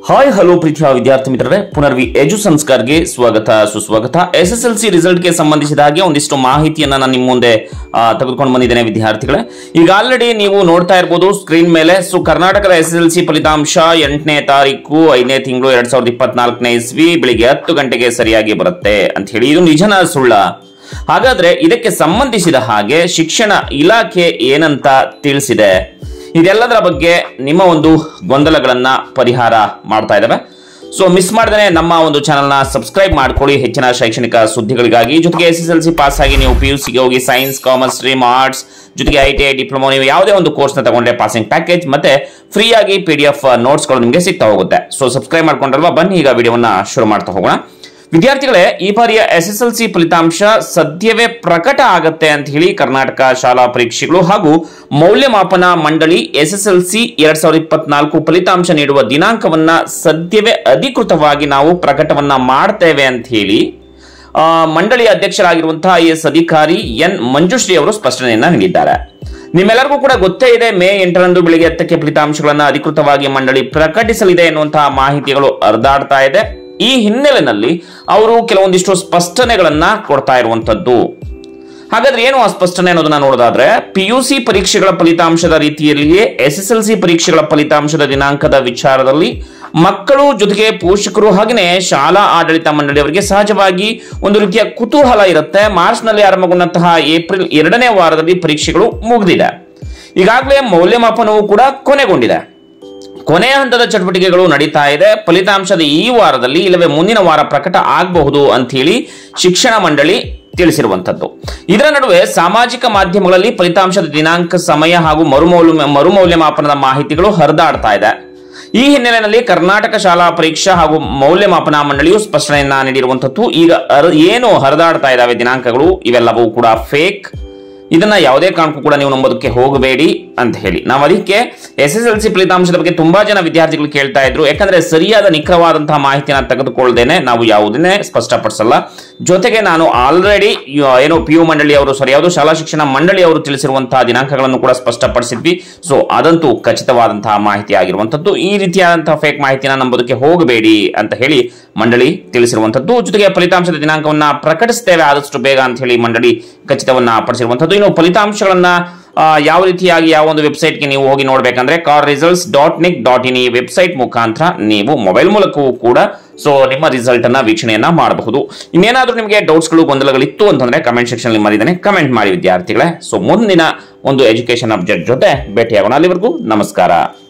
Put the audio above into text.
hi hello ಪ್ರೀತಿಯ ವಿದ್ಯಾರ್ಥಿ ಮಿತ್ರರೇ ಪುನರ್ವಿ ಎಜು ಸಂಸ್ಕಾರ್ಗೆ ಸ್ವಾಗತ ಸುಸ್ವಾಗತ ಎಸ್ ಎಸ್ ಎಲ್ ಸಿ ರಿಸಲ್ಟ್ಗೆ ಸಂಬಂಧಿಸಿದ ಹಾಗೆ ಒಂದಿಷ್ಟು ಮಾಹಿತಿಯನ್ನ ನಾನು ನಿಮ್ಮ ಮುಂದೆ ಆ, ತೆಗೆದುಕೊಂಡು ಬಂದಿದ್ದೇನೆ ವಿದ್ಯಾರ್ಥಿಗಳೇ ಈಗ ಆಲ್ರೆಡಿ ನೀವು ನೋಡ್ತಾ ಇರ್ಬೋದು ಸ್ಕ್ರೀನ್ ಮೇಲೆ ಸೊ ಕರ್ನಾಟಕದ ಎಸ್ ಎಸ್ ಎಲ್ ಸಿ ಫಲಿತಾಂಶ ಎಂಟನೇ ತಾರೀಕು ಐದನೇ ತಿಂಗಳು ಎರಡ್ ಸಾವಿರದ ಇಪ್ಪತ್ನಾಲ್ಕನೇ ಇಸ್ವಿ ಬೆಳಿಗ್ಗೆ ಹತ್ತು ಗಂಟೆಗೆ ಸರಿಯಾಗಿ ಬರುತ್ತೆ ಅಂತ ಹೇಳಿ ಇದು ನಿಜನ ಸುಳ್ಳ ಹಾಗಾದ್ರೆ ಇದಕ್ಕೆ ಸಂಬಂಧಿಸಿದ ಹಾಗೆ ಶಿಕ್ಷಣ ಇಲಾಖೆ ಏನಂತ ತಿಳಿಸಿದೆ ಇದೆಲ್ಲದರ ಬಗ್ಗೆ ನಿಮ್ಮ ಒಂದು ಗೊಂದಲಗಳನ್ನ ಪರಿಹಾರ ಮಾಡ್ತಾ ಇದ್ದಾವೆ ಸೊ ಮಿಸ್ ಮಾಡದೇ ನಮ್ಮ ಒಂದು ಚಾನಲ್ನ ಸಬ್ಸ್ಕ್ರೈಬ್ ಮಾಡ್ಕೊಳ್ಳಿ ಹೆಚ್ಚಿನ ಶೈಕ್ಷಣಿಕ ಸುದ್ದಿಗಳಿಗಾಗಿ ಜೊತೆಗೆ S S L C pass ಆಗಿ ನೀವು ಪಿ ಯು ಸಿಗೆ ಹೋಗಿ ಸೈನ್ಸ್ ಕಾಮರ್ಸ್ ಸ್ಟ್ರೀಮ್ ಆರ್ಟ್ಸ್ ಜೊತೆಗೆ ಐ ಟಿ ಐ ಡಿಪ್ಲೊಮಾ ನೀವು ಯಾವುದೇ ಒಂದು ಕೋರ್ಸ್ನ ತಗೊಂಡ್ರೆ ಪಾಸಿಂಗ್ ಪ್ಯಾಕೇಜ್ ಮತ್ತೆ ಫ್ರೀ ಆಗಿ ಪಿ ಡಿ ಎಫ್ ನೋಟ್ಸ್ಗಳು ನಿಮಗೆ ಸಿಗ್ತಾ ಹೋಗುತ್ತೆ ಸೊ ಸಬ್ಸ್ಕ್ರೈಬ್ ಮಾಡ್ಕೊಂಡ್ರಲ್ವಾ ಬನ್ನಿ ಈಗ ವಿಡಿಯೋವನ್ನ ಶುರು ಮಾಡ್ತಾ ಹೋಗೋಣ ವಿದ್ಯಾರ್ಥಿಗಳೇ ಈ ಬಾರಿಯ ಎಸ್ ಎಸ್ ಎಲ್ ಸಿ ಫಲಿತಾಂಶ ಸದ್ಯವೇ ಪ್ರಕಟ ಆಗತ್ತೆ ಅಂತ ಹೇಳಿ ಕರ್ನಾಟಕ ಶಾಲಾ ಪರೀಕ್ಷೆಗಳು ಹಾಗೂ ಮೌಲ್ಯಮಾಪನ ಮಂಡಳಿ ಎಸ್ ಎಸ್ ಎಲ್ ಸಿ ಎರಡ್ ಸಾವಿರದ ಇಪ್ಪತ್ನಾಲ್ಕು ಫಲಿತಾಂಶ ನೀಡುವ ದಿನಾಂಕವನ್ನ ಸದ್ಯವೇ ಅಧಿಕೃತವಾಗಿ ನಾವು ಪ್ರಕಟವನ್ನ ಮಾಡ್ತೇವೆ ಅಂತ ಹೇಳಿ ಆ, ಮಂಡಳಿಯ ಅಧ್ಯಕ್ಷರಾಗಿರುವಂತಹ ಐ ಎಸ್ ಅಧಿಕಾರಿ ಎನ್ ಮಂಜುಶ್ರೀ ಅವರು ಸ್ಪಷ್ಟನೆಯನ್ನ ನೀಡಿದ್ದಾರೆ ನಿಮ್ಮೆಲ್ಲರಿಗೂ ಕೂಡ ಗೊತ್ತೇ ಇದೆ ಮೇ ಎಂಟರಂದು ಬೆಳಿಗ್ಗೆ ಹತ್ತಕ್ಕೆ ಫಲಿತಾಂಶಗಳನ್ನ ಅಧಿಕೃತವಾಗಿ ಮಂಡಳಿ ಪ್ರಕಟಿಸಲಿದೆ ಎನ್ನುವಂತಹ ಮಾಹಿತಿಗಳು ಹರಿದಾಡ್ತಾ ಇದೆ ಈ ಹಿನ್ನೆಲೆಯಲ್ಲಿ ಅವರು ಕೆಲವೊಂದಿಷ್ಟು ಸ್ಪಷ್ಟನೆಗಳನ್ನ ಕೊಡ್ತಾ ಇರುವಂತದ್ದು ಹಾಗಾದ್ರೆ ಏನು ಆ ಸ್ಪಷ್ಟನೆ ಅನ್ನೋದನ್ನ ನೋಡೋದಾದ್ರೆ ಪಿ ಯು ಸಿ ಪರೀಕ್ಷೆಗಳ ಫಲಿತಾಂಶದ ರೀತಿಯಲ್ಲಿಯೇ ಎಸ್ ಎಸ್ ಎಲ್ ಸಿ ಪರೀಕ್ಷೆಗಳ ಫಲಿತಾಂಶದ ದಿನಾಂಕದ ವಿಚಾರದಲ್ಲಿ ಮಕ್ಕಳು ಜೊತೆಗೆ ಪೋಷಕರು ಹಾಗೆಯೇ ಶಾಲಾ ಆಡಳಿತ ಮಂಡಳಿಯವರಿಗೆ ಸಹಜವಾಗಿ ಒಂದು ರೀತಿಯ ಕುತೂಹಲ ಇರುತ್ತೆ ಮಾರ್ಚ್ ನಲ್ಲಿ ಆರಂಭಗೊಂಡಂತಹ ಏಪ್ರಿಲ್ ಎರಡನೇ ವಾರದಲ್ಲಿ ಪರೀಕ್ಷೆಗಳು ಮುಗಿದಿದೆ ಈಗಾಗಲೇ ಮೌಲ್ಯಮಾಪನವು ಕೂಡ ಕೊನೆಗೊಂಡಿದೆ ಕೊನೆಯ ಹಂತದ ಚಟುವಟಿಕೆಗಳು ನಡೀತಾ ಇದೆ ಫಲಿತಾಂಶದ ಈ ವಾರದಲ್ಲಿ ಇಲ್ಲವೇ ಮುಂದಿನ ವಾರ ಪ್ರಕಟ ಆಗಬಹುದು ಅಂತ ಹೇಳಿ ಶಿಕ್ಷಣ ಮಂಡಳಿ ತಿಳಿಸಿರುವಂತದ್ದು ಇದರ ನಡುವೆ ಸಾಮಾಜಿಕ ಮಾಧ್ಯಮಗಳಲ್ಲಿ ಫಲಿತಾಂಶದ ದಿನಾಂಕ ಸಮಯ ಹಾಗೂ ಮರುಮೌಲ್ಯ ಮರುಮೌಲ್ಯಮಾಪನದ ಮಾಹಿತಿಗಳು ಹರಿದಾಡ್ತಾ ಇದೆ ಈ ಹಿನ್ನೆಲೆಯಲ್ಲಿ ಕರ್ನಾಟಕ ಶಾಲಾ ಪರೀಕ್ಷಾ ಹಾಗೂ ಮೌಲ್ಯಮಾಪನ ಮಂಡಳಿಯು ಸ್ಪಷ್ಟನೆಯನ್ನ ನೀಡಿರುವಂತದ್ದು ಈಗ ಹರ- ಏನು ಹರಿದಾಡ್ತಾ ಇದ್ದಾವೆ ದಿನಾಂಕಗಳು ಇವೆಲ್ಲವೂ ಕೂಡ ಫೇಕ್ ಇದನ್ನ ಯಾವುದೇ ಕಾರಣಕ್ಕೂ ಕೂಡ ನೀವು ನಂಬೋದಕ್ಕೆ ಹೋಗಬೇಡಿ ಅಂತ ಹೇಳಿ ನಾವು ಅದಕ್ಕೆ ಎಸ್ ಎಸ್ ಎಲ್ ಸಿ ಫಲಿತಾಂಶದ ಬಗ್ಗೆ ತುಂಬಾ ಜನ ವಿದ್ಯಾರ್ಥಿಗಳು ಕೇಳ್ತಾ ಇದ್ರು ಯಾಕಂದ್ರೆ ಸರಿಯಾದ ನಿಖರವಾದಂತಹ ಮಾಹಿತಿಯನ್ನು ತೆಗೆದುಕೊಳ್ಳದೇನೆ ನಾವು ಯಾವುದನ್ನೇ ಸ್ಪಷ್ಟಪಡಿಸಲ್ಲ ಜೊತೆಗೆ ನಾನು ಆಲ್ರೆಡಿ ಏನೋ ಪಿ ಯು ಮಂಡಳಿ ಅವರು ಸಾರಿ ಯಾವುದು ಶಾಲಾ ಶಿಕ್ಷಣ ಮಂಡಳಿ ಅವರು ತಿಳಿಸಿರುವಂತಹ ದಿನಾಂಕಗಳನ್ನು ಕೂಡ ಸ್ಪಷ್ಟಪಡಿಸಿದ್ವಿ ಸೊ ಅದಂತೂ ಖಚಿತವಾದಂತಹ ಮಾಹಿತಿ ಆಗಿರುವಂತದ್ದು ಈ ರೀತಿಯಾದಂತಹ ಫೇಕ್ ಮಾಹಿತಿನ ನಂಬೋದಕ್ಕೆ ಹೋಗಬೇಡಿ ಅಂತ ಹೇಳಿ ಮಂಡಳಿ ತಿಳಿಸಿರುವಂತದ್ದು ಜೊತೆಗೆ ಫಲಿತಾಂಶದ ದಿನಾಂಕವನ್ನ ಪ್ರಕಟಿಸ್ತೇವೆ ಆದಷ್ಟು ಬೇಗ ಅಂತ ಹೇಳಿ ಮಂಡಳಿ ಖಚಿತವನ್ನ ಪಡಿಸಿರುವಂತದ್ದು ಇನ್ನು ಫಲಿತಾಂಶಗಳನ್ನ ಆ, ಯಾವ ರೀತಿಯಾಗಿ ಯಾವ ಒಂದು ವೆಬ್ಸೈಟ್ಗೆ ನೀವು ಹೋಗಿ ನೋಡ್ಬೇಕಂದ್ರೆ kar results dot nic dot in ಈ ವೆಬ್ಸೈಟ್ ಮುಖಾಂತರ ನೀವು ಮೊಬೈಲ್ ಮೂಲಕವೂ ಕೂಡ ಸೊ ನಿಮ್ಮ ರಿಸಲ್ಟ್ ಅನ್ನ ವೀಕ್ಷಣೆಯನ್ನ ಮಾಡಬಹುದು ಇನ್ನೇನಾದ್ರೂ ನಿಮಗೆ ಡೌಟ್ಸ್ಗಳು ಗೊಂದಲಗಳಿತ್ತು ಅಂತಂದ್ರೆ ಕಮೆಂಟ್ ಸೆಕ್ಷನ್ ಮರಿದಾನೆ ಕಮೆಂಟ್ ಮಾಡಿ ವಿದ್ಯಾರ್ಥಿಗಳೇ ಸೊ ಮುಂದಿನ ಒಂದು ಎಜುಕೇಶನ್ ಅಬ್ಜೆಕ್ಟ್ ಜೊತೆ ಭೇಟಿಯಾಗೋಣ ಅಲ್ಲಿವರೆಗೂ ನಮಸ್ಕಾರ